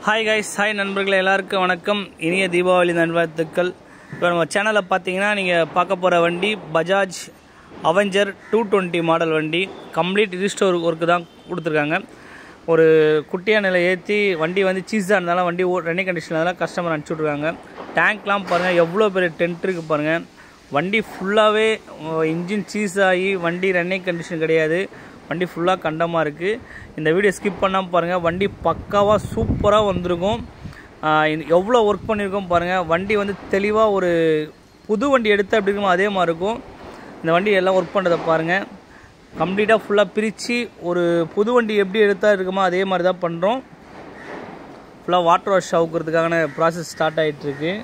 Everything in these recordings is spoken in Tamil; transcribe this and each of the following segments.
ஹாய் கைஸ் ஹாய் நண்பர்களே எல்லாருக்கும் வணக்கம் இனிய தீபாவளி நல்வாழ்த்துக்கள் இப்போ நம்ம சேனலில் பார்த்தீங்கன்னா நீங்கள் பார்க்க போகிற வண்டி Bajaj Avenger two twenty model வண்டி கம்ப்ளீட் ரீஸ்டோர் ஒர்க்கு தான் கொடுத்துருக்காங்க ஒரு குட்டியான நிலை ஏற்றி வண்டி வந்து சீஸாக இருந்தாலும் வண்டி ஓ ரன்னிங் கண்டிஷனில் இருந்தாலும் கஸ்டமர் அனுப்பிச்சி விட்ருக்காங்க டேங்க்லாம் பாருங்கள் எவ்வளோ பெரிய டென்ட் இருக்குது பாருங்கள் வண்டி ஃபுல்லாகவே இன்ஜின் சீஸ் ஆகி வண்டி ரன்னிங் கண்டிஷன் கிடையாது வண்டி ஃபுல்லாக கண்டமாக இருக்குது இந்த வீடியோ ஸ்கிப் பண்ணாமல் பாருங்கள் வண்டி பக்காவாக சூப்பராக வந்திருக்கும் ஆஹ் இது எவ்வளோ ஒர்க் பண்ணியிருக்கோம் பாருங்கள் வண்டி வந்து தெளிவாக ஒரு புது வண்டி எடுத்து அப்படி இருக்குமோ அதே மாதிரி இருக்கும் இந்த வண்டி எல்லாம் ஒர்க் பண்ணுறதை பாருங்கள் கம்ப்ளீட்டாக ஃபுல்லாக பிரித்து ஒரு புது வண்டி எப்படி எடுத்தால் இருக்குமோ அதே மாதிரி தான் பண்ணுறோம் ஃபுல்லாக வாட்டர் வாஷ் அவுக்கிறதுக்கான ப்ராசஸ் ஸ்டார்ட் ஆகிட்டுருக்கு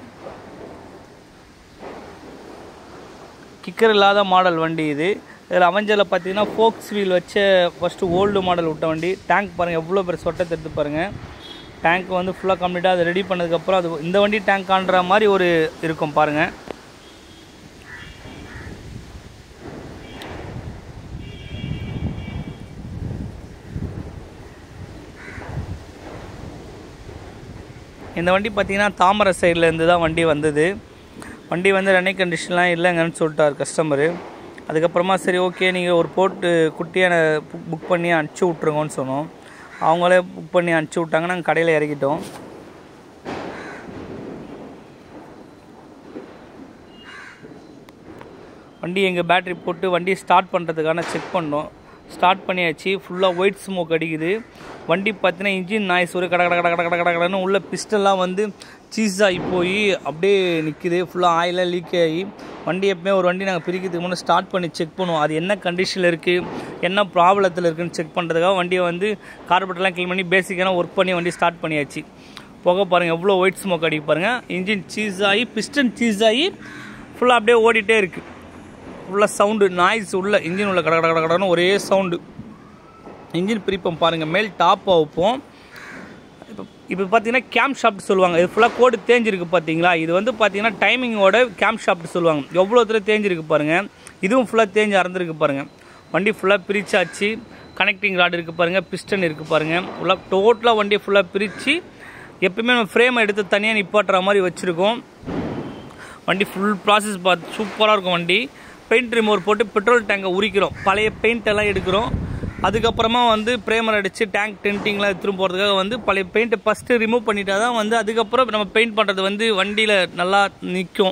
கிக்கர் இல்லாத மாடல் வண்டி இது இதில் அவஞ்சரில் பார்த்தீங்கன்னா ஃபோக்ஸ் வீல் வச்ச ஃபஸ்ட்டு ஓல்டு மாடல் விட்ட வண்டி டேங்க் பாருங்கள் எவ்வளோ பெரிய சொட்டை எடுத்து பாருங்கள் டேங்க் வந்து ஃபுல்லாக கம்ப்ளீட்டாக அதை ரெடி பண்ணதுக்கப்புறம் அது இந்த வண்டி டேங்க் ஆன்ற மாதிரி ஒரு இருக்கும் பாருங்கள் இந்த வண்டி பார்த்தீங்கன்னா தாமரை சைட்லேருந்து தான் வண்டி வந்தது வண்டி வந்து ரன்னிங் கண்டிஷன்லாம் இல்லைங்கன்னு சொல்லிட்டார் கஸ்டமரு அதுக்கப்புறமா சரி ஓகே நீங்கள் ஒரு போட்டு குட்டியான புக் பண்ணி அனுப்பிச்சி விட்ருங்கன்னு சொன்னோம் அவங்களே புக் பண்ணி அனுப்பிச்சி விட்டாங்க நாங்கள் கடையில் இறக்கிட்டோம் வண்டி எங்கள் பேட்டரி போட்டு வண்டி ஸ்டார்ட் பண்ணுறதுக்கான செக் பண்ணோம் ஸ்டார்ட் பண்ணியாச்சு ஃபுல்லாக ஒயிட் ஸ்மோக் அடிக்குது வண்டி பார்த்தீங்கன்னா இன்ஜின் நாய்ஸ் ஒரு கட கட கட கட கட கட கடன்னு உள்ள பிஸ்டெல்லாம் வந்து சீஸ் ஆகி போய் அப்படியே நிற்குது ஃபுல்லாக ஆயிலாக லீக் ஆகி வண்டி எப்பவுமே ஒரு வண்டி நாங்கள் பிரிக்கிறதுக்கு முன்னே ஸ்டார்ட் பண்ணி செக் பண்ணுவோம் அது என்ன கண்டிஷனில் இருக்குது என்ன ப்ராப்ளத்தில் இருக்குன்னு செக் பண்ணுறதுக்காக வண்டியை வந்து கார்பெட்டெல்லாம் க்ளீன் பண்ணி பேசிக்கான ஒர்க் பண்ணி வண்டி ஸ்டார்ட் பண்ணியாச்சு புகை பாருங்கள் எவ்வளோ ஒயிட் ஸ்மோக் அடிக்க பாருங்கள் இன்ஜின் சீஸ் ஆகி பிஸ்டன் சீஸ் ஆகி ஃபுல்லாக அப்படியே ஓடிட்டே இருக்குது ஃபுல்லாக சவுண்டு நாய்ஸ் உள்ள இன்ஜின் உள்ள கட கட கட கடன்னு ஒரே சவுண்டு இன்ஜின் பிரிப்போம் பாருங்கள் மேல் டாப்பாக வைப்போம் இப்போ இப்போ பார்த்தீங்கன்னா கேம் ஷாப்ட் சொல்லுவாங்க இது ஃபுல்லாக கோடு தேஞ்சிருக்கு பார்த்தீங்களா இது வந்து பார்த்தீங்கன்னா டைமிங்கோட கேம் ஷாப்ட் சொல்லுவாங்க எவ்வளோ தூரம் தேஞ்சிருக்கு பாருங்கள் இதுவும் ஃபுல்லாக தேஞ்சு அறந்துருக்கு பாருங்கள் வண்டி ஃபுல்லாக பிரிச்சாச்சு கனெக்டிங் ராடு இருக்குது பாருங்கள் பிஸ்டன் இருக்குது பாருங்கள் ஃபுல்லாக டோட்டலாக வண்டியை ஃபுல்லாக பிரித்து எப்பயுமே நம்ம ஃப்ரேமை எடுத்து தனியாக நிப்பாட்டுற மாதிரி வச்சுருக்கோம் வண்டி ஃபுல் ப்ராசஸ் பார்த்து சூப்பராக இருக்கும் வண்டி பெயிண்ட் ரிமூவர் போட்டு பெட்ரோல் டேங்கை உரிக்கிறோம் பழைய பெயிண்ட் எல்லாம் எடுக்கிறோம் அதுக்கப்புறமா வந்து பிரேமர் அடித்து டேங்க் டென்ட்டிங்லாம் எடுத்துகிட்டு போகிறதுக்காக வந்து பழைய பெயிண்ட்டை ஃபஸ்ட்டு ரிமூவ் பண்ணிட்டா தான் வந்து அதுக்கப்புறம் நம்ம பெயிண்ட் பண்ணுறது வந்து வண்டியில் நல்லா நிற்கும்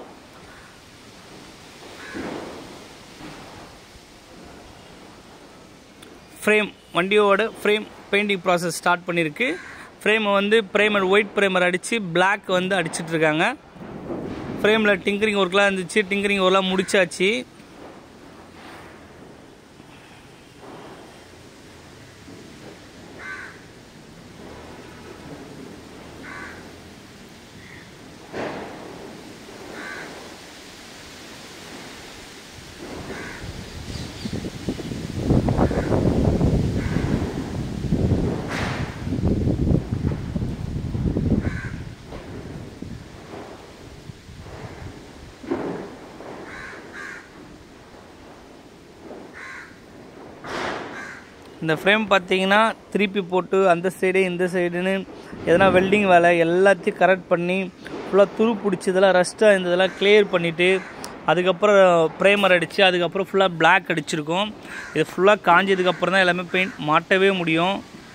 ஃப்ரேம் வண்டியோட ஃப்ரேம் பெயிண்டிங் ப்ராசஸ் ஸ்டார்ட் பண்ணியிருக்கு ஃப்ரேமை வந்து பிரேமர் ஒயிட் பிரேமர் அடித்து பிளாக் வந்து அடிச்சிட்டு இருக்காங்க ஃப்ரேமில் டிங்கரிங் ஒர்க்லாம் இருந்துச்சு டிங்கரிங் ஒர்க்லாம் முடிச்சாச்சு இந்த ஃப்ரேம் பார்த்தீங்கன்னா திருப்பி போட்டு அந்த சைடு இந்த சைடுன்னு எதனா வெல்டிங் வேலை எல்லாத்தையும் கரெக்ட் பண்ணி ஃபுல்லாக துரு பிடிச்சி இதெல்லாம் ரஸ்ட்டாக இருந்ததெல்லாம் கிளியர் பண்ணிவிட்டு அதுக்கப்புறம் ப்ரைமர் அடித்து அதுக்கப்புறம் ஃபுல்லாக பிளாக் அடிச்சிருக்கோம் இது ஃபுல்லாக காஞ்சதுக்கப்புறம் தான் எல்லாமே பெயிண்ட் மாட்டவே முடியும்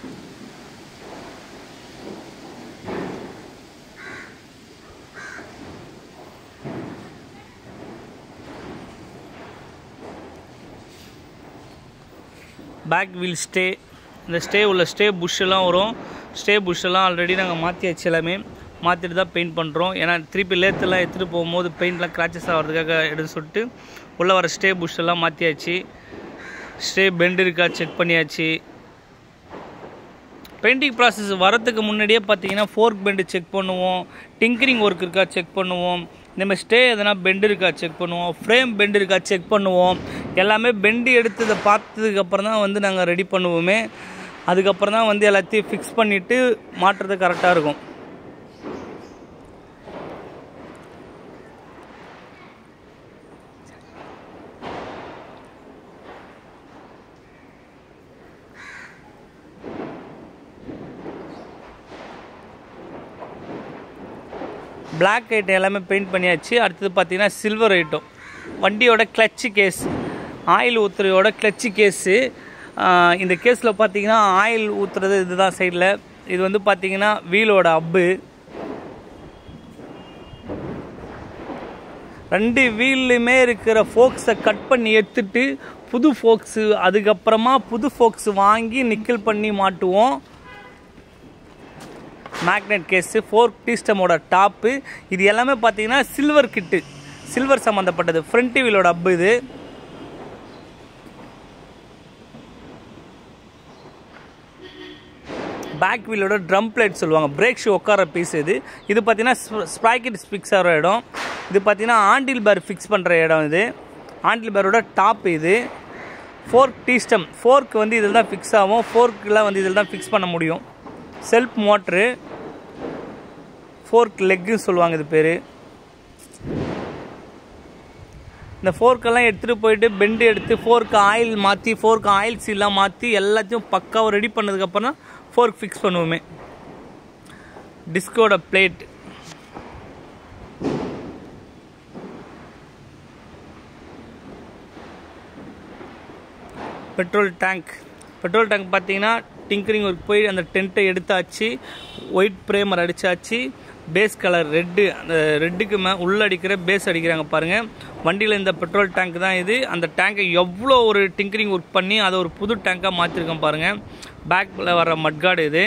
பேக் வீல் ஸ்டே இந்த ஸ்டே உள்ள ஸ்டே புஷ்ஷெல்லாம் வரும் ஸ்டே புஷ்ஷெல்லாம் ஆல்ரெடி நாங்கள் மாற்றியாச்சு எல்லாமே மாற்றிட்டு தான் பெயிண்ட் பண்ணுறோம் ஏன்னா திருப்பி லேத்தெல்லாம் எடுத்துகிட்டு போகும்போது பெயிண்ட்லாம் கிராச்சஸ் ஆகிறதுக்காக எடுத்து சொல்லிட்டு உள்ளே வர ஸ்டே புஷ்ஷெல்லாம் மாற்றியாச்சு ஸ்டே பெண்ட் இருக்கா செக் பண்ணியாச்சு பெயிண்டிங் ப்ராசஸ் வரத்துக்கு முன்னாடியே பார்த்தீங்கன்னா ஃபோர்க் பெண்டு செக் பண்ணுவோம் டிங்கரிங் ஒர்க் இருக்கா செக் பண்ணுவோம் இந்த மாதிரி ஸ்டே எதனா பெண்டு இருக்கா செக் பண்ணுவோம் ஃப்ரேம் பெண்டு இருக்கா செக் பண்ணுவோம் எல்லாமே பெண்டு எடுத்ததை பார்த்ததுக்கப்புறம் தான் வந்து நாங்கள் ரெடி பண்ணுவோமே அதுக்கப்புறம் தான் வந்து எல்லாத்தையும் ஃபிக்ஸ் பண்ணிவிட்டு மாட்டுறது கரெக்டாக இருக்கும் Black ஐட்டம் எல்லாமே பெயிண்ட் பண்ணியாச்சு அடுத்தது பார்த்தீங்கன்னா சில்வர் ஐட்டம் வண்டியோட கிளச்சு கேஸ் ஆயில் ஊற்றுறையோட கிளச்சு கேஸு இந்த கேஸில் பார்த்தீங்கன்னா ஆயில் ஊற்றுறது இதுதான் சைடில் இது வந்து பார்த்தீங்கன்னா வீலோட அப்பு ரெண்டு வீல்லையுமே இருக்கிற ஃபோக்ஸை கட் பண்ணி எடுத்துட்டு புது ஃபோக்ஸு அதுக்கப்புறமா புது ஃபோக்ஸ் வாங்கி நிக்கல் பண்ணி மாட்டுவோம் மேக்னெட் கேஸு ஃபோர் டீஸ்டமோட டாப்பு இது எல்லாமே பார்த்தீங்கன்னா சில்வர் கிட்டு சில்வர் சம்மந்தப்பட்டது ஃப்ரண்ட் வீலோட அப்பு இது பேக் வீலோட ட்ரம் பிளேட் சொல்லுவாங்க பிரேக் ஷூ உட்கார பீஸ் இது இது பார்த்தீங்கன்னா ஸ்ப்ராக்கெட் ஃபிக்ஸ் ஆகிற இடம் இது பார்த்தீங்கன்னா ஆண்டில் பேர் ஃபிக்ஸ் பண்ணுற இடம் இது ஆண்டில் பேரோட டாப் இது ஃபோர்க் டீஸ்டம் ஃபோர்க் வந்து இதில் தான் ஃபிக்ஸ் ஆகும் ஃபோர்க்கெலாம் வந்து இதில் தான் ஃபிக்ஸ் பண்ண முடியும் செல்ஃப் மோட்ரு ஃபோர்க் லெக்குன்னு சொல்லுவாங்க இது பேர் இந்த ஃபோர்க்கெல்லாம் எடுத்துகிட்டு போயிட்டு பெண்டு எடுத்து ஃபோர்க்கு ஆயில் மாற்றி ஃபோர்க்கு ஆயில் சீலாம் மாற்றி எல்லாத்தையும் பக்காவாக ரெடி பண்ணதுக்கப்புறம் தான் ஃபோர்க் ஃபிக்ஸ் பண்ணுவோமே டிஸ்கோட plate petrol tank petrol tank பார்த்தீங்கன்னா டிங்கரிங் ஒர்க் போய் அந்த டென்ட்டை எடுத்தாச்சு ஒயிட் ப்ரேமர் அடித்தாச்சு பேஸ் கலர் ரெட்டு அந்த ரெட்டுக்கு மே உள்ளே அடிக்கிற பேஸ் அடிக்கிறாங்க பாருங்கள் வண்டியில் இந்த பெட்ரோல் டேங்க் தான் இது அந்த டேங்கை எவ்வளோ ஒரு டிங்கரிங் ஒர்க் பண்ணி அதை ஒரு புது டேங்காக மாற்றிருக்கேன் பாருங்கள் பேக்கில் வர மட்காடு இது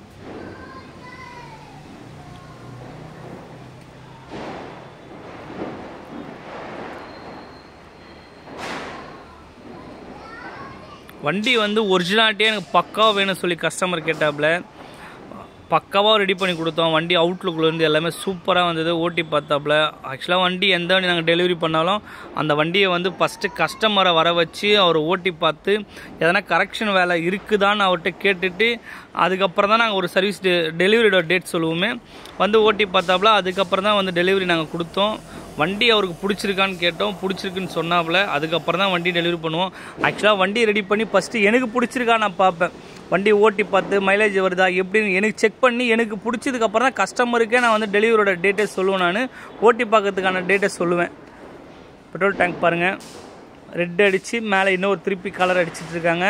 வண்டி வந்து ஒரிஜினாலிட்டியே எனக்கு பக்காவாக வேணும்னு சொல்லி கஸ்டமர் கேட்டாப்புல பக்காவாக ரெடி பண்ணி கொடுத்தோம் வண்டி அவுட்லுக்குள்ளேருந்து எல்லாமே சூப்பராக வந்தது ஓட்டி பார்த்தாப்புல ஆக்சுவலாக வண்டி எந்த வண்டி நாங்கள் டெலிவரி பண்ணாலும் அந்த வண்டியை வந்து ஃபஸ்ட்டு கஸ்டமரை வர வச்சு அவர் ஓட்டி பார்த்து எதனா கரெக்ஷன் வேலை இருக்குதான்னு அவர்கிட்ட கேட்டுட்டு அதுக்கப்புறம் தான் நாங்கள் ஒரு சர்வீஸ் டெ டெலிவரியோட டேட் சொல்லுவோமே வந்து ஓட்டி பார்த்தாப்புல அதுக்கப்புறம் தான் வந்து டெலிவரி நாங்கள் கொடுத்தோம் வண்டி அவருக்கு பிடிச்சிருக்கான்னு கேட்டோம் பிடிச்சிருக்குன்னு சொன்னாப்புல அதுக்கப்புறம் தான் வண்டி டெலிவரி பண்ணுவோம் ஆக்சுவலாக வண்டி ரெடி பண்ணி ஃபஸ்ட்டு எனக்கு பிடிச்சிருக்கா நான் பார்ப்பேன் வண்டி ஓட்டி பார்த்து மைலேஜ் வருதா எப்படின்னு எனக்கு செக் பண்ணி எனக்கு பிடிச்சதுக்கப்புறம் தான் கஸ்டமருக்கே நான் வந்து டெலிவரியோட டேட்டே சொல்லுவேன் நான் ஓட்டி பார்க்கறதுக்கான டேட்டை சொல்லுவேன் பெட்ரோல் டேங்க் பாருங்கள் ரெட் அடித்து மேலே இன்னொரு திருப்பி கலர் அடிச்சிட்டு இருக்காங்க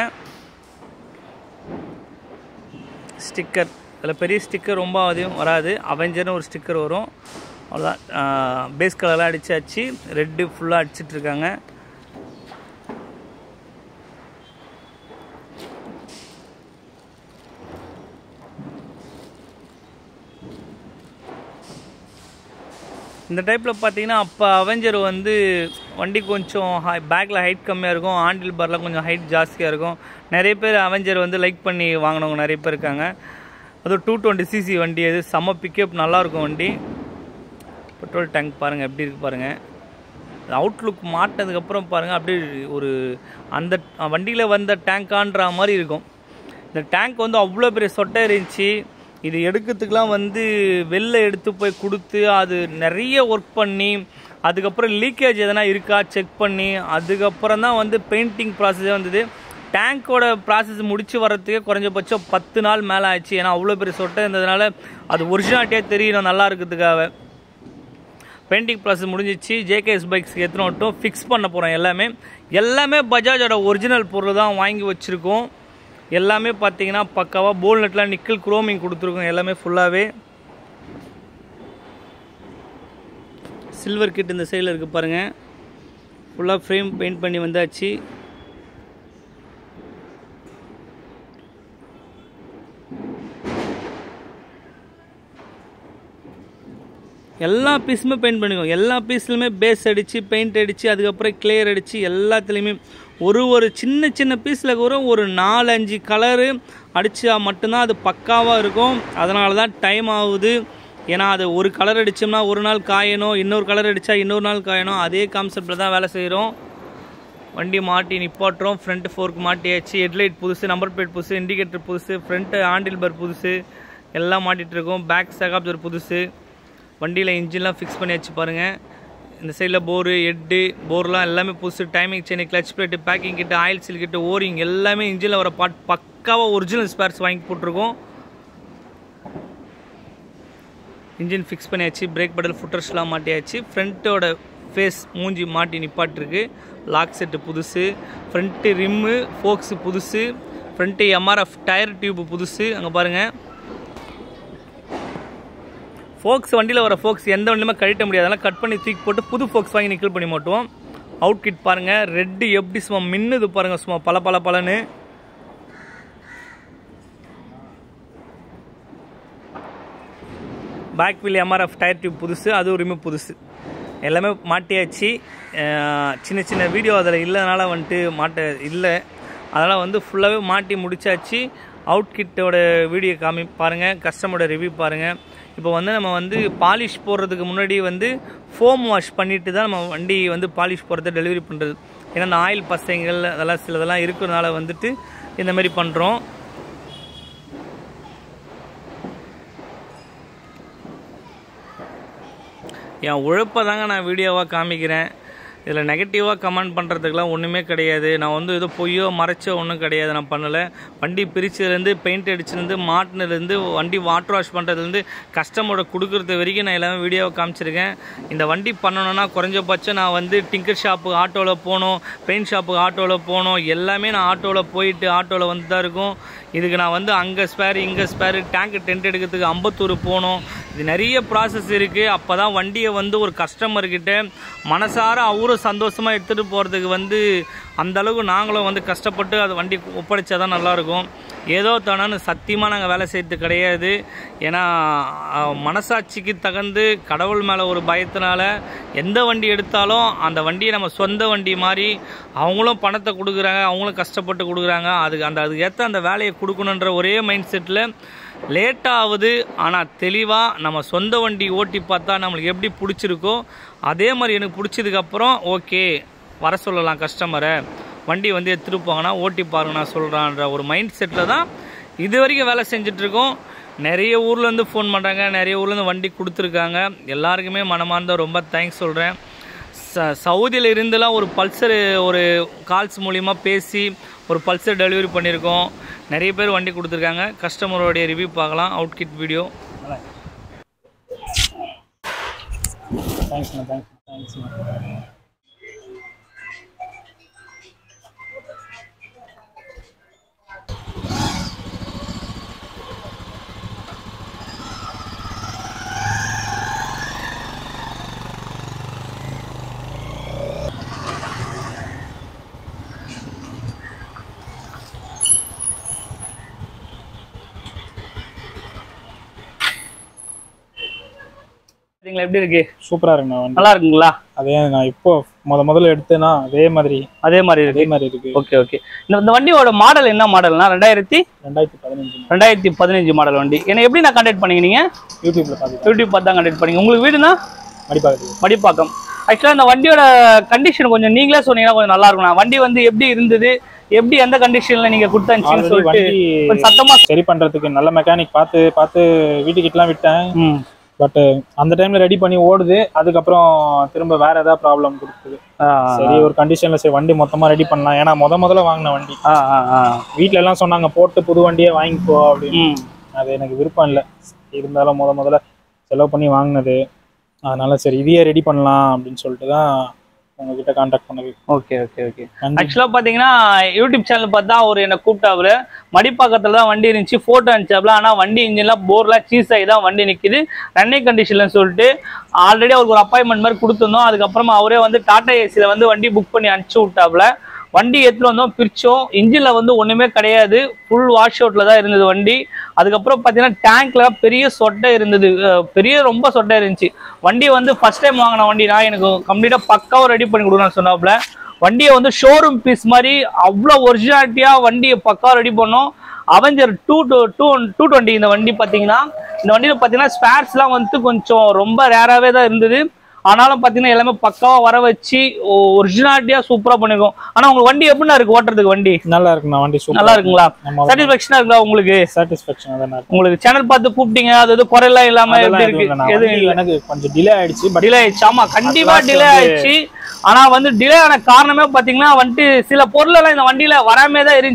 ஸ்டிக்கர் இதில் பெரிய ஸ்டிக்கர் ரொம்ப அதிகம் வராது அவெஞ்சர்னு ஒரு ஸ்டிக்கர் வரும் அவ்வளோதான் பேஸ் கலர்லாம் அடிச்சாச்சு ரெட்டு ஃபுல்லாக அடிச்சிட்டு இருக்காங்க இந்த டைப்பில் பார்த்தீங்கன்னா அப்போ அவெஞ்சர் வந்து வண்டி கொஞ்சம் ஹை பேக்கில் ஹைட் கம்மியாக இருக்கும் ஆண்டில் பார்லாம் கொஞ்சம் ஹைட் ஜாஸ்தியாக இருக்கும் நிறைய பேர் அவெஞ்சர் வந்து லைக் பண்ணி வாங்கினவங்க நிறைய பேர் இருக்காங்க அதுவும் டூ டுவெண்ட்டி சிசி வண்டி அது செம்ம பிக்கப் நல்லாயிருக்கும் வண்டி பெட்ரோல் டேங்க் பாருங்கள் எப்படி இருக்கு பாருங்கள் அவுட்லுக் மாட்டினதுக்கப்புறம் பாருங்கள் அப்படியே ஒரு அந்த வண்டியில் வந்த டேங்கான்ற மாதிரி இருக்கும் இந்த டேங்க் வந்து அவ்வளோ பெரிய சொட்டை இருந்துச்சு இது எடுக்கிறதுக்கெலாம் வந்து வெளில எடுத்து போய் கொடுத்து அது நிறைய ஒர்க் பண்ணி அதுக்கப்புறம் லீக்கேஜ் எதனா இருக்கா செக் பண்ணி அதுக்கப்புறம் தான் வந்து பெயிண்டிங் ப்ராசஸே வந்தது டேங்க்கோட ப்ராசஸ் முடிச்சு வர்றதுக்கே குறைஞ்சபட்சம் பத்து நாள் மேலே ஆச்சு ஏன்னா அவ்வளோ பெரிய சொட்டை இருந்ததுனால அது ஒரிஜினாலிட்டியாக தெரியணும் நல்லா இருக்கிறதுக்காக பெயிண்டிங் ப்ராசஸ் முடிஞ்சிச்சு ஜேகேஎஸ் பைக்ஸ்க்கு எத்தனை மட்டும் ஃபிக்ஸ் பண்ண போகிறோம் எல்லாமே எல்லாமே பஜாஜோட ஒரிஜினல் பொருள் தான் வாங்கி வச்சுருக்கோம் எல்லாமே பார்த்தீங்கன்னா பக்காவாக போல்நெட்லாம் நிக்கல் குரோமிங் கொடுத்துருக்கோம் எல்லாமே ஃபுல்லாகவே சில்வர் கிட் இந்த சைடில் இருக்குது பாருங்கள் ஃபுல்லாக ஃப்ரேம் பெயிண்ட் பண்ணி வந்தாச்சு எல்லா பீஸுமே பெயிண்ட் பண்ணிக்கோங்க எல்லா பீஸ்லையுமே பேஸ் அடித்து பெயிண்ட் அடித்து அதுக்கப்புறம் கிளியர் அடித்து எல்லாத்துலேயுமே ஒரு ஒரு சின்ன சின்ன பீஸில் கூட ஒரு நாலஞ்சு கலரு அடித்தா மட்டும்தான் அது பக்காவாக இருக்கும் அதனால தான் டைம் ஆகுது ஏன்னா அது ஒரு கலர் அடித்தோம்னா ஒரு நாள் காயணும் இன்னொரு கலர் அடித்தா இன்னொரு நாள் காயணும் அதே கான்செப்டில் தான் வேலை செய்கிறோம் வண்டி மாட்டி நிப்பாட்டுறோம் ஃப்ரண்ட் ஃபோர்க் மாட்டியாச்சு ஹெட்லைட் புதுசு நம்பர் பிளேட் புதுசு இண்டிகேட்டர் புதுசு ஃப்ரண்ட்டு ஹேண்டில் பர் புதுசு எல்லாம் மாட்டிகிட்டு இருக்கோம் பேக் செகாப்ஜர் புதுசு வண்டியில் இன்ஜின்லாம் ஃபிக்ஸ் பண்ணியாச்சு பாருங்கள் இந்த சைடில் போரு ஹெட்டு போர்லாம் எல்லாமே புதுசு timing chain clutch plate packing kit oil seal kit O ring எல்லாமே இன்ஜினில் வர பார்ட் பக்காவாக ஒரிஜினல் ஸ்பேர்ஸ் வாங்கி போட்டிருக்கோம் இன்ஜின் ஃபிக்ஸ் பண்ணியாச்சு பிரேக் pedal ஃபுட்டர்ஸ்லாம் மாட்டியாச்சு ஃப்ரண்ட்டோட ஃபேஸ் மூஞ்சி மாட்டி நிப்பாட்டிருக்கு லாக் செட்டு புதுசு ஃப்ரண்ட்டு ரிம்மு ஃபோக்ஸு புதுசு ஃப்ரண்ட்டு எம்ஆர்எஃப் டயர் டியூப் புதுசு அங்கே பாருங்கள் ஃபோக்ஸ் வண்டியில் வர ஃபோக்ஸ் எந்த வண்டியுமே கழட்ட முடியாது அதெல்லாம் கட் பண்ணி தூக்கி போட்டு புது ஃபோக்ஸ் வாங்கி நிக்கல் பண்ணி மாட்டுவோம் அவுட் கிட் பாருங்கள் ரெட்டு எப்படி சும்மா மின்னுது பாருங்கள் சும்மா பல பல பலன்னு back wheel MRF tyre tube புதுசு அதுவும் ரிமூவ் புதுசு எல்லாமே மாட்டியாச்சு அஹ் சின்ன சின்ன வீடியோ அதில் இல்லைனால வந்துட்டு மாட்ட இல்லை அதனால் வந்து ஃபுல்லாகவே மாட்டி முடிச்சாச்சு அவுட் கிட்டோட வீடியோ காமி பாருங்கள் கஸ்டமரோட ரிவ்யூ பாருங்கள் இப்போ வந்து நம்ம வந்து பாலிஷ் போடுறதுக்கு முன்னாடி வந்து ஃபோம் வாஷ் பண்ணிட்டு தான் நம்ம வண்டி வந்து பாலிஷ் போடுறத டெலிவரி பண்ணுறது ஏன்னா இந்த ஆயில் பசைகள் அதெல்லாம் சிலதெல்லாம் இருக்கிறதுனால வந்துட்டு இந்த மாதிரி பண்ணுறோம் என் உழைப்பை தாங்க நான் வீடியோவாக காமிக்கிறேன் இதில் நெகட்டிவாக கமெண்ட் பண்ணுறதுக்கெலாம் ஒன்றுமே கிடையாது நான் வந்து ஏதோ பொய்யோ மறைச்சோ ஒன்றும் கிடையாது நான் பண்ணலை வண்டி பிரிச்சதுலேருந்து பெயிண்ட் அடிச்சதுலேருந்து மாட்டினதுலேருந்து வண்டி வாட்டர் வாஷ் பண்ணுறதுலேருந்து கஸ்டமரோட கொடுக்குறது வரைக்கும் நான் எல்லாமே வீடியோவை காமிச்சிருக்கேன் இந்த வண்டி பண்ணணும்னா குறைஞ்சபட்சம் நான் வந்து டிங்கர் ஷாப்புக்கு ஆட்டோவில் போகணும் பெயிண்ட் ஷாப்புக்கு ஆட்டோவில் போகணும் எல்லாமே நான் ஆட்டோவில் போயிட்டு ஆட்டோவில் வந்து தான் இருக்கும் இதுக்கு நான் வந்து அங்கே ஸ்பேர் இங்கே ஸ்பேர் டேங்க் டென்ட் எடுக்கிறதுக்கு அம்பத்தூர் போகணும் இது நிறைய ப்ராசஸ் இருக்குது அப்போ தான் வண்டியை வந்து ஒரு கஸ்டமர்கிட்ட மனசார அவரும் சந்தோஷமாக எடுத்துகிட்டு போகிறதுக்கு வந்து அந்த அளவுக்கு நாங்களும் வந்து கஷ்டப்பட்டு அது வண்டி ஒப்படைச்சா தான் நல்லாயிருக்கும் ஏதோ தானு சத்தியமாக நாங்கள் வேலை செய்யறது கிடையாது ஏன்னா அஹ், மனசாட்சிக்கு தகுந்து கடவுள் மேலே ஒரு பயத்தினால எந்த வண்டி எடுத்தாலும் அந்த வண்டியை நம்ம சொந்த வண்டி மாதிரி அவங்களும் பணத்தை கொடுக்குறாங்க அவங்களும் கஷ்டப்பட்டு கொடுக்குறாங்க அதுக்கு அந்த அதுக்கு ஏற்ற அந்த வேலையை கொடுக்கணுன்ற ஒரே மைண்ட் செட்டில் லேட் ஆகுது ஆனால் தெளிவாக நம்ம சொந்த வண்டி ஓட்டி பார்த்தா நம்மளுக்கு எப்படி பிடிச்சிருக்கோ அதே மாதிரி எனக்கு பிடிச்சதுக்கப்புறம் ஓகே வர சொல்லலாம் கஸ்டமரை வண்டி வந்து எடுத்துகிட்டு போங்கன்னா ஓட்டி பாருங்க நான் சொல்கிறான்ற ஒரு மைண்ட் செட்டில் தான் இது வரைக்கும் வேலை செஞ்சிட்ருக்கோம் நிறைய ஊர்லேருந்து ஃபோன் பண்ணுறாங்க நிறைய ஊர்லேருந்து வண்டி கொடுத்துருக்காங்க எல்லாருக்குமே மனமார்ந்த ரொம்ப தேங்க்ஸ் சொல்கிறேன் ச சவுதியில் இருந்தெல்லாம் ஒரு பல்சர் ஒரு கால்ஸ் மூலிமா பேசி ஒரு பல்சர் டெலிவரி பண்ணியிருக்கோம் நிறைய பேர் வண்டி கொடுத்துருக்காங்க கஸ்டமரோடைய ரிவ்யூ பார்க்கலாம் அவுட் கிட் வீடியோ தேங்க்ஸ்ண்ணா தேங்க்ஸ் தேங்க்ஸ்ண்ணா சரிங்களா எப்படி இருக்கு சூப்பராக இருக்குண்ணா வண்டி நல்லா இருக்குங்களா அதே நான் இப்போ முத முதல்ல எடுத்தேன்னா அதே மாதிரி அதே மாதிரி அதே இருக்கு மாதிரி இருக்கு ஓகே ஓகே இந்த இந்த வண்டியோட மாடல் என்ன மாடல்னா ரெண்டாயிரத்தி ரெண்டாயிரத்தி பதினஞ்சு ரெண்டாயிரத்தி பதினஞ்சு மாடல் வண்டி என்ன எப்படி நான் கான்டாக்ட் பண்ணீங்க நீங்க யூடியூப்ல பார்த்துட்டேன் யூடியூப் பார்த்து தான் கான்டாக்ட் பண்ணீங்க உங்களுக்கு வீடுனா மடிப்பாக்கத்து மடிப்பாக்கம் ஆக்சுவலாக இந்த வண்டியோட கண்டிஷன் கொஞ்சம் நீங்களே சொன்னீங்கன்னா கொஞ்சம் நல்லா இருக்கும் வண்டி வந்து எப்படி இருந்தது எப்படி எந்த கண்டிஷன்ல நீங்க கொடுத்தாச்சுன்னு ஆல்ரெடி சொல்லிட்டு வண்டி கொஞ்சம் சத்தமா சரி பண்றதுக்கு நல்ல மெக்கானிக் பார்த்து பார்த்து வீட்டுக்கிட்டலாம் விட்டேன் ம் பட் அந்த டைம்ல ரெடி பண்ணி ஓடுது அதுக்கப்புறம் திரும்ப வேற ஏதாவது ப்ராப்ளம் கொடுக்குது ஆ, சரி ஒரு கண்டிஷன்ல சரி வண்டி மொத்தமா ரெடி பண்ணலாம் ஏன்னா முத முதல்ல வாங்கின வண்டி ஆ, ஆ, ஆ. வீட்ல எல்லாம் சொன்னாங்க போட்டு புது வண்டியே வாங்கிக்கோ அப்படின்னு ம் அது எனக்கு விருப்பம் இல்லை இருந்தாலும் முத முதல்ல செலவு பண்ணி வாங்கினது அதனால சரி இதையே ரெடி பண்ணலாம் அப்படின்னு சொல்லிட்டு தான் உங்ககிட்ட கான்டாக்ட் பண்ணது ஓகே ஓகே ஓகே நன்றி ஆக்சுவலாக பார்த்தீங்கன்னா யூடியூப் சேனல் பார்த்தா அவர் என்னை கூப்பிட்டாப்புல மடிப்பாக்கத்தில் தான் வண்டி இருந்துச்சு ஃபோட்டோ அனுப்பிச்சாப்புல ஆனால் வண்டி இன்ஜின்லாம் போர்லாம் சீஸ் ஆகி தான் வண்டி நிற்கிது ரன்னிங் கண்டிஷன்லன்னு சொல்லிட்டு ஆல்ரெடி அவருக்கு ஒரு அப்பாயின்மெண்ட் மாதிரி கொடுத்துருந்தோம் அதுக்கப்புறமா அவரே வந்து டாடா ஏசியில் வந்து வண்டி புக் பண்ணி அனுப்பிச்சு விட்டாப்புல வண்டி எடுத்துட்டு வந்தோம் பிரிச்சோம் இன்ஜினில் வந்து ஒன்றுமே கிடையாது ஃபுல் வாஷ் அவுட்டில் தான் இருந்தது வண்டி அதுக்கப்புறம் பார்த்தீங்கன்னா டேங்க்ல பெரிய சொட்டை இருந்தது அஹ் பெரிய ரொம்ப சொட்டை இருந்துச்சு வண்டி வந்து ஃபர்ஸ்ட் டைம் வாங்கின வண்டி நான் எனக்கு கம்ப்ளீட்டாக பக்காவாக ரெடி பண்ணி கொடுக்கணும்னு சொன்னாப்புல வண்டியை வந்து ஷோரூம் பீஸ் மாதிரி அவ்வளோ ஒரிஜினாலிட்டியாக வண்டியை பக்காவாக ரெடி பண்ணோம் Avenger two two two two twenty இந்த வண்டி பார்த்தீங்கன்னா இந்த வண்டியில் பார்த்தீங்கன்னா ஸ்பேர்ஸ்லாம் வந்து கொஞ்சம் ரொம்ப ரேராகவே தான் இருந்தது ஆனாலும் பார்த்தீங்கன்னா எல்லாமே பக்காவாக வர வச்சு ஒரிஜினாலிட்டியாக சூப்பராக பண்ணிருக்கோம் ஆனால் உங்களுக்கு வண்டி எப்படின்னா இருக்கு ஓட்டுறதுக்கு வண்டி நல்லா இருக்குண்ணா வண்டி சூப்பர் நல்லா இருக்குங்களா நம்ம சாட்டிஸ்ஃபேக்ஷனாக இருக்குங்களா உங்களுக்கு சாட்டிஸ்ஃபேக்ஷன் அதான் இருக்கு உங்களுக்கு சேனல் பார்த்து கூப்பிட்டீங்க அது எது குறையெல்லாம் இல்லாம அதெல்லாம் எப்படி எதுவும் இல்லைண்ணா. இருக்கு எதுவும் வண்டி இல்லை எனக்கு கொஞ்சம் டிலே ஆயிடுச்சு பட் டிலே ஆயிடுச்சு ஆமா கண்டிப்பா last டிலே வந்து- ஆயிடுச்சு ஆனா வந்து டிலே ஆன காரணமே பாத்தீங்கன்னா வந்துட்டு சில பொருள் எல்லாம் இந்த வண்டியில வராமே தான் இருந்துச்சு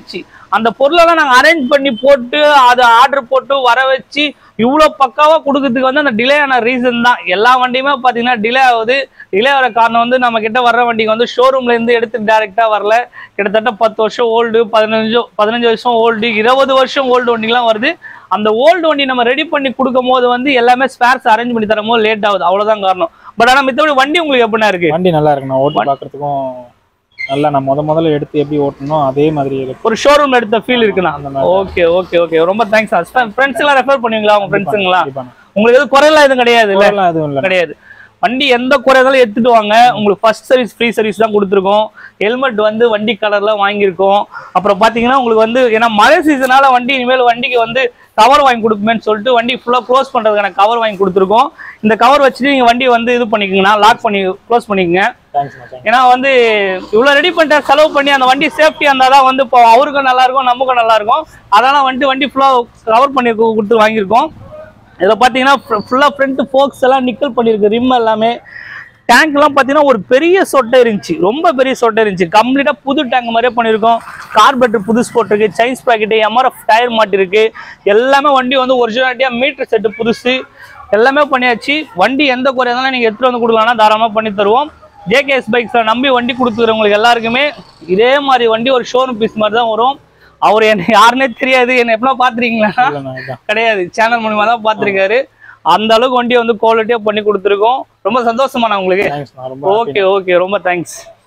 அந்த பொருளெல்லாம் நாங்கள் அரேஞ்ச் பண்ணி போட்டு அதை ஆர்டர் போட்டு வர வச்சு இவ்வளோ பக்காவாக கொடுக்கறதுக்கு வந்து அந்த டிலே ஆன ரீசன் தான் எல்லா வண்டியுமே பார்த்தீங்கன்னா டிலே ஆகுது டிலே ஆகிற காரணம் வந்து நம்ம கிட்ட வர்ற வண்டிக்கு வந்து ஷோரூம்ல இருந்து எடுத்து டேரெக்டாக வரல கிட்டத்தட்ட பத்து வருஷம் ஓல்டு பதினஞ்சு பதினஞ்சு வருஷம் ஓல்டு இருபது வருஷம் ஓல்டு வண்டிலாம் வருது அந்த ஓல்டு வண்டி நம்ம ரெடி பண்ணி கொடுக்கும் போது வந்து எல்லாமே ஸ்பேர்ஸ் அரேஞ்ச் பண்ணி தரும்போது லேட் ஆகுது அவ்வளவுதான் காரணம் பட் ஆனால் மித்தபடி வண்டி உங்களுக்கு எப்படின்னா இருக்கு வண்டி நல்லா இருக்குண்ணா ஓட்டி பார்க்கறதுக்கும் நல்லா நான் முத முதல்ல எடுத்து எப்படி ஓட்டணும் அதே மாதிரி இருக்கு ஒரு ஷோரூம்ல எடுத்த ஃபீல் இருக்குண்ணா அந்த மாதிரி ஓகே ஓகே ஓகே ரொம்ப தேங்க்ஸ் ஃப்ரெண்ட்ஸ் எல்லாம் ரெஃபர் பண்ணுவீங்களா உங்க ஃப்ரெண்ட்ஸுங்களா கண்டிப்பாண்ணா. உங்களுக்கு எதுவும் குறையெல்லாம் எதுவும் கிடையாது இல்ல குறையெல்லாம் எதுவும் இல்லை கிடையாது வண்டி எந்த குறை இருந்தாலும் எடுத்துட்டு வாங்க உங்களுக்கு ஃபர்ஸ்ட் சர்வீஸ் ஃப்ரீ சர்வீஸ் தான் கொடுத்துருக்கோம் ஹெல்மெட் வந்து வண்டி கலர்ல வாங்கியிருக்கோம் அப்புறம் பாத்தீங்கன்னா உங்களுக்கு வந்து ஏன்னா மழை சீசனால வண்டி இனிமேல் வண்டிக்கு வந்து கவர் வாங்கி கொடுப்போமேன்னு சொல்லிட்டு வண்டி ஃபுல்லா க்ளோஸ் பண்றதுக்கான கவர் வாங்கி கொடுத்துருக்கோம் இந்த கவர் வச்சுட்டு நீங்க வண்டி வந்து இது பண்ணிக்கோங்கண்ணா லாக் பண்ணி க்ளோஸ் பண்ணிக்கங்க தேங்க்ஸ் மச்சான் ஏன்னா வந்து இவ்வளோ ரெடி பண்ணிட்டு செலவு பண்ணி அந்த வண்டி சேஃப்டியாக இருந்தால் தான் வந்து இப்போ அவருக்கும் நல்லா இருக்கும் நமக்கும் நல்லா இருக்கும் அதெல்லாம் வந்துட்டு வண்டி ஃபுல்லாக கவர் பண்ணி கு- கொடுத்து வாங்கியிருக்கோம் இதில் பார்த்தீங்கன்னா ஃபுல்லாக ஃப்ரண்ட் ஃபோக்ஸ் எல்லாம் நிக்கல் பண்ணியிருக்கு ரிம் எல்லாமே டேங்க்லாம் பார்த்தீங்கன்னா ஒரு பெரிய சொட்டை இருந்துச்சு ரொம்ப பெரிய சொட்டை இருந்துச்சு கம்ப்ளீட்டாக புது டேங்க் மாதிரியே பண்ணியிருக்கோம் கார்பரேட்டர் புதுசு போட்டிருக்கு சைன்ஸ் பாக்கெட்டு எம்ஆர்எஃப் டயர் மாட்டிருக்கு எல்லாமே வண்டி வந்து ஒரிஜினாலிட்டியாக மீட்டர் செட்டு புதுசு எல்லாமே பண்ணியாச்சு வண்டி எந்த குறையா இருந்தாலும் நீங்கள் எடுத்துகிட்டு வந்து கொடுக்கலாம்னா தாராளமாக பண்ணி தருவோம் ஜேகேஎஸ் பைக்ஸை நம்பி வண்டி கொடுத்துக்கிறவங்களுக்கு எல்லாருக்குமே இதே மாதிரி வண்டி ஒரு ஷோரூம் பீஸ் மாதிரி தான் வரும் அவர் என்ன யாருன்னே தெரியாது என்ன எப்பலாம் பார்த்துருக்கீங்களா இல்லைண்ணா இதான் கிடையாது சேனல் மூலியமா தான் பார்த்துருக்காரு அந்த அளவுக்கு வண்டியை வந்து குவாலிட்டியாக பண்ணி கொடுத்துருக்கோம் ரொம்ப சந்தோஷமா நான் உங்களுக்கு தேங்க்ஸ் நான் ரொம்ப happy. ஓகே ஓகே ரொம்ப தேங்க்ஸ்